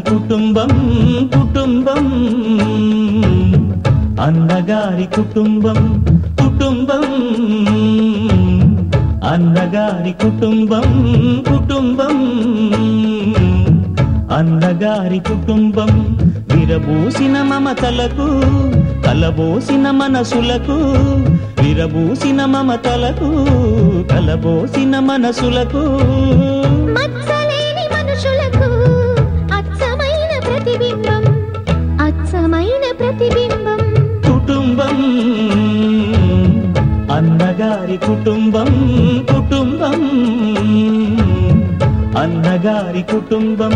కుటుంబం కుటుంబం అన్నగారి కుటుంబం కుటుంబం అన్నగారి కుటుంబం కుటుంబం అన్నగారి కుటుంబం విరబూసిన మమతలకు కలబోసిన మనసులకు విరబూసిన మమతలకు కలబోసిన మనసులకు మచ్చలేని మనుషులకు అచ్చమైన ప్రతిబింబం అచ్చమైన ప్రతిబింబం కుటుంబం అన్నగారి కుటుంబం కుటుంబం అన్నగారి కుటుంబం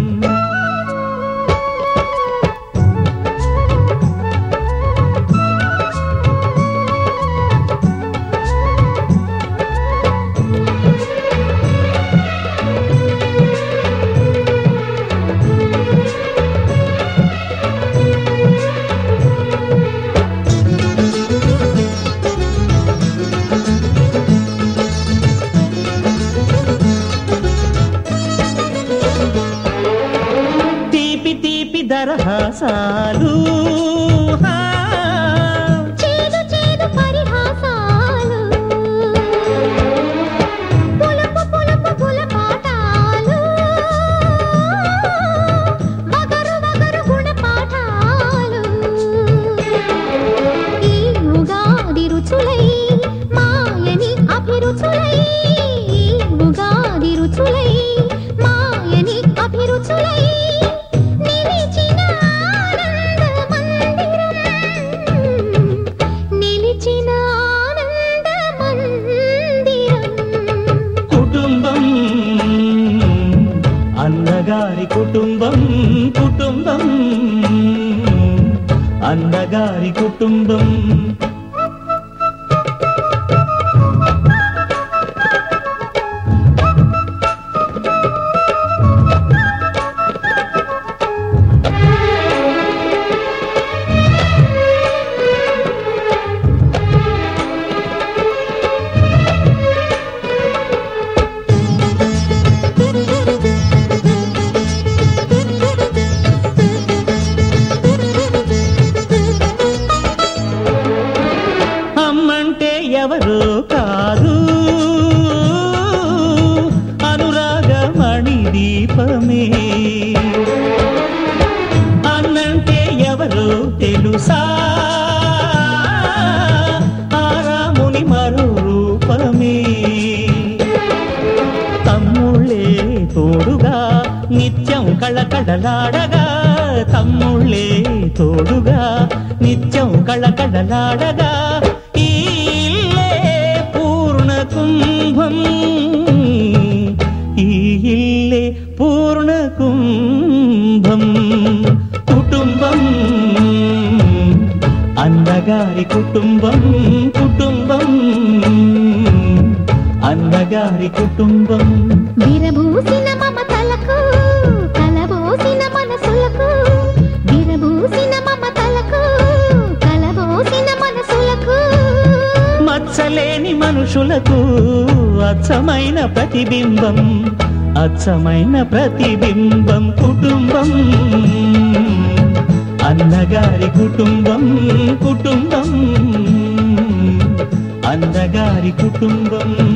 తీపి తీపి దరహాసాలు హా. చేదు చేదు పరిహాసాలు పులుపు పులుపు పులపాటాలు వగరు వగరు గుణపాఠాలు ఈ ఉగాది రుచులై మాయని అభిరుచులై ఈ ఉగాది రుచులై మాయని అభిరుచులై నిలిచిన ఆనంద మందిరం నిలిచిన ఆనంద మందిరం కుటుంబం అన్నగారి కుటుంబం కుటుంబం అన్నగారి కుటుంబం అమ్మంటే ఎవరో కాదు అనురాగమణి దీపమే అన్నంటే ఎవరో తెలుసా ఆరాముని మరో రూపమే తమ్ముళ్ళే తోడుగా నిత్యం కళకళలాడగా తమ్ముళ్ళే తోడుగా నిత్యం కళకళలాడగా ఈ ఇల్లే పూర్ణ కుంభం ఈ ఇల్లే పూర్ణ కుంభం కుటుంబం అన్నగారి కుటుంబం కుటుంబం అన్నగారి కుటుంబం విరబూసిన మమతలకు కలబోసిన మనసులకు విరబూసిన మమతలకు కలబోసిన మనసులకు మచ్చలేని మనుషులకు అచ్చమైన ప్రతిబింబం అచ్చమైన ప్రతిబింబం కుటుంబం అన్నగారి కుటుంబం కుటుంబం అన్నగారి కుటుంబం